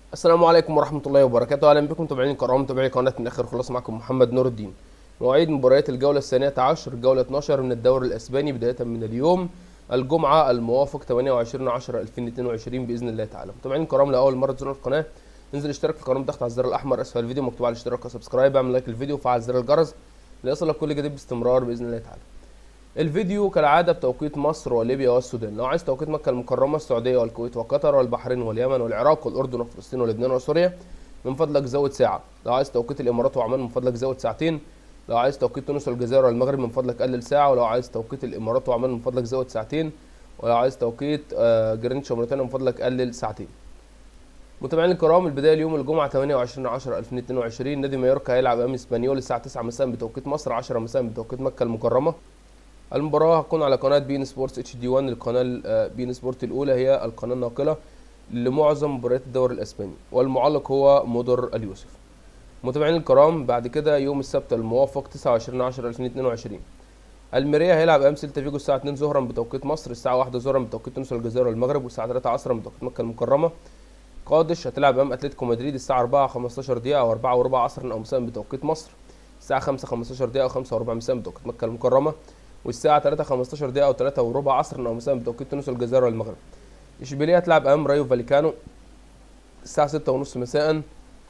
السلام عليكم ورحمة الله وبركاته أهلا بكم متابعين الكرام متابعي قناة من آخر خلاص معكم محمد نور الدين مواعيد مباريات الجولة الثانية عشر الجولة 12 من الدوري الأسباني بداية من اليوم الجمعة الموافق 28 10 2022 بإذن الله تعالى متابعين الكرام لأول مرة تزوروا القناة انزل اشترك في القناة بضغط على الزر الأحمر أسفل الفيديو مكتوب على الاشتراك وسبسكرايب اعمل لايك للفيديو وفعل زر الجرس ليصلك كل جديد باستمرار بإذن الله تعالى الفيديو كالعادة بتوقيت مصر وليبيا والسودان لو عايز توقيت مكة المكرمة السعودية والكويت وقطر والبحرين واليمن والعراق والأردن وفلسطين ولبنان وسوريا من فضلك زود ساعة لو عايز توقيت الإمارات وعمان من فضلك زود ساعتين لو عايز توقيت تونس والجزائر والمغرب من فضلك قلل ساعة ولو عايز توقيت الإمارات وعمان من فضلك زود ساعتين ولو عايز توقيت آه، جرينتش وموريتانيا من فضلك قلل ساعتين متابعينا الكرام البدايه اليوم الجمعه 28 10 2022 نادي مايوركا هيلعب امام اسبانيول الساعه 9 مساء بتوقيت مصر 10 مساء بتوقيت مكه المكرمه المباراه هتكون على قناه بين سبورتس اتش دي 1 القناه آه، بين سبورت الاولى هي القناه الناقله لمعظم مباريات الدوري الاسباني والمعلق هو مودر اليوسف متابعينا الكرام بعد كده يوم السبت الموافق 29 10 2022 الميريا هيلعب امام سيلتا فيجو الساعه 2 ظهرا بتوقيت مصر الساعه 1 ظهرا بتوقيت تونس والجزائر والمغرب والساعه 3 عصرا بتوقيت مكه المكرمه قادش هتلعب امام اتلتيكو مدريد الساعه 4 15 دقيقه او 4 وربع عصرا او مساء بتوقيت مصر الساعه 5 15 دقيقه او 5 وربع مساء بتوقيت مكه المكرمه والساعه 3 15 دقيقه او 3 وربع عصرا او مساء بتوقيت تونس والجزائر والمغرب اشبيليه هتلعب امام رايو فاليكانو الساعه 6 ونص مساء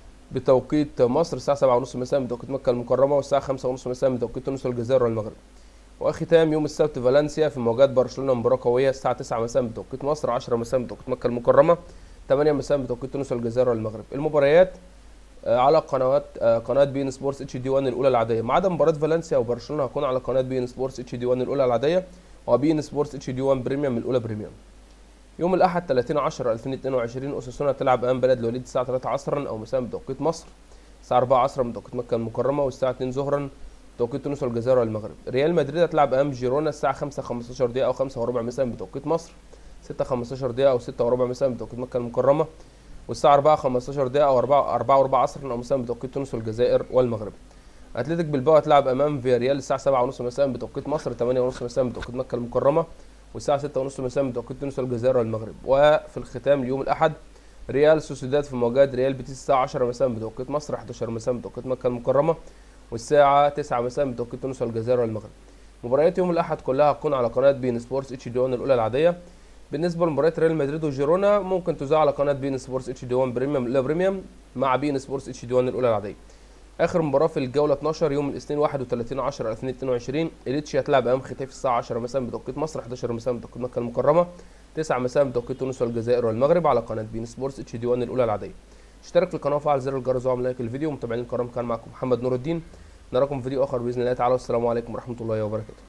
بتوقيت مصر الساعه 7 ونص مساء بتوقيت مكه المكرمه والساعه 5 ونص مساء بتوقيت تونس والجزائر والمغرب وختام يوم السبت فالنسيا في مواجهه برشلونه مباراه قويه الساعه 9 مساء بتوقيت مصر 10 مساء بتوقيت مكه المكرمه 8 مساء بتوقيت تونس والجزائر والمغرب المباريات آه، على قنوات آه، قناه بين سبورتس اتش دي 1 الاولى العاديه ما عدا مباراه فالنسيا وبرشلونه هتكون على قناه بين سبورتس اتش دي 1 الاولى العاديه وبين سبورتس اتش دي 1 بريميوم الاولى بريميوم يوم الاحد 30 10 2022 اوساسونا تلعب امام بلد الوليد الساعه 3 عصرا او مساء بتوقيت مصر الساعه 4 عصرا بتوقيت مكه المكرمه والساعه 2 ظهرا بتوقيت تونس والجزائر والمغرب ريال مدريد هتلعب امام جيرونا الساعه 5 15 دقيقه او 5 وربع مساء بتوقيت مصر 6 15 دقيقه او 6 وربع مساء بتوقيت مكه المكرمه والساعه 4 15 دقيقه او 4 4 وربع عصرا او مساء بتوقيت تونس والجزائر والمغرب اتلتيك بلباو هتلعب امام فياريال الساعه 7 ونص مساء بتوقيت مصر 8 ونص مساء بتوقيت مكه المكرمه والساعه 6 ونص مساء بتوقيت تونس والجزائر والمغرب وفي الختام اليوم الاحد ريال سوسيداد في مواجهه ريال بيتيس الساعه 10 مساء بتوقيت مصر 11 مساء بتوقيت مكه المكرمه والساعه 9 مساء بتوقيت تونس والجزائر والمغرب مباريات يوم الاحد كلها هتكون على قناه بين سبورتس اتش دي 1 الاولى العاديه بالنسبه لمباريات ريال مدريد وجيرونا ممكن تذاع على قناه بين سبورتس اتش دي 1 بريميوم لا بريميوم مع بين سبورتس اتش دي 1 الاولى العاديه اخر مباراه في الجوله 12 يوم الاثنين 31 10 2022 اليتشي هتلعب امام ختاف الساعه 10 مساء بتوقيت مصر 11 مساء بتوقيت مكه المكرمه 9 مساء بتوقيت تونس والجزائر والمغرب على قناه بين سبورتس اتش دي 1 الاولى العاديه اشترك في القناه وفعل زر الجرس واعمل لايك الفيديو متابعين الكرام كان معكم محمد نور الدين نراكم في فيديو اخر باذن الله تعالى والسلام عليكم ورحمه الله وبركاته